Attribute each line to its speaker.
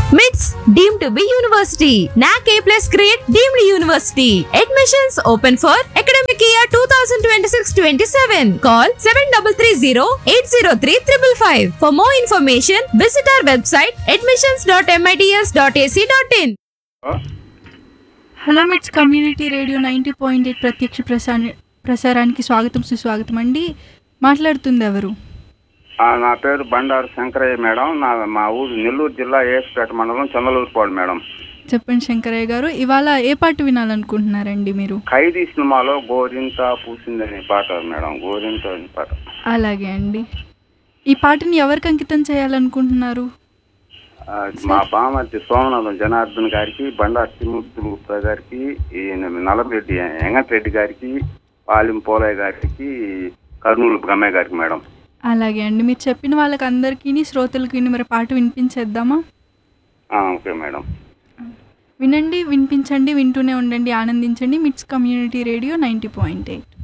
Speaker 1: MITS deemed to be university. NAC A plus grade deemed university. Admissions open for academic year 2026-27. Call 7330-803-555. For more information, visit our website admissions.mits.ac.in.
Speaker 2: Hello MITS community radio ninety point eight ప్రత్యక్ష ప్రసార ప్రసారానికి స్వాగతం సుస్వాగతం అండి మాట్లాడుతుంది ఎవరు
Speaker 3: ఆ, నా పేరు బండారు శంకరయ్య మేడం నా మా ఊరు నెల్లూరు జిల్లా ఏసుపేట మండలం చందలూరుపాడు మేడం
Speaker 2: చెప్పండి శంకరయ్య గారు ఇవాళ ఏ పాట వినాలనుకుంటున్నారండి మీరు
Speaker 3: ఖైదీ సినిమాలో గోరింత పూసిందనే పాట మేడం గోరింత అనే పాట
Speaker 2: అలాగే అండి ఈ పాటని ఎవరికి అంకితం చేయాలనుకుంటున్నారు
Speaker 3: ఆ, మా బామర్తి సోమనాథం జనార్దన్ గారికి బండారు తిరుమూర్తులు గుప్తా గారికి ఈ నల్లరెడ్డి వెంకటరెడ్డి గారికి పాలెం పోలయ్య గారికి కర్నూలు బ్రహ్మయ్య గారికి మేడం
Speaker 2: అలాగే అండి మీరు చెప్పిన వాళ్ళకి అందరికీ శ్రోతలకి మరి పాట వినిపించేద్దామా
Speaker 3: ఆ, ఓకే మేడం
Speaker 2: వినండి వినిపించండి వింటూనే ఉండండి ఆనందించండి MITS community radio ninety point eight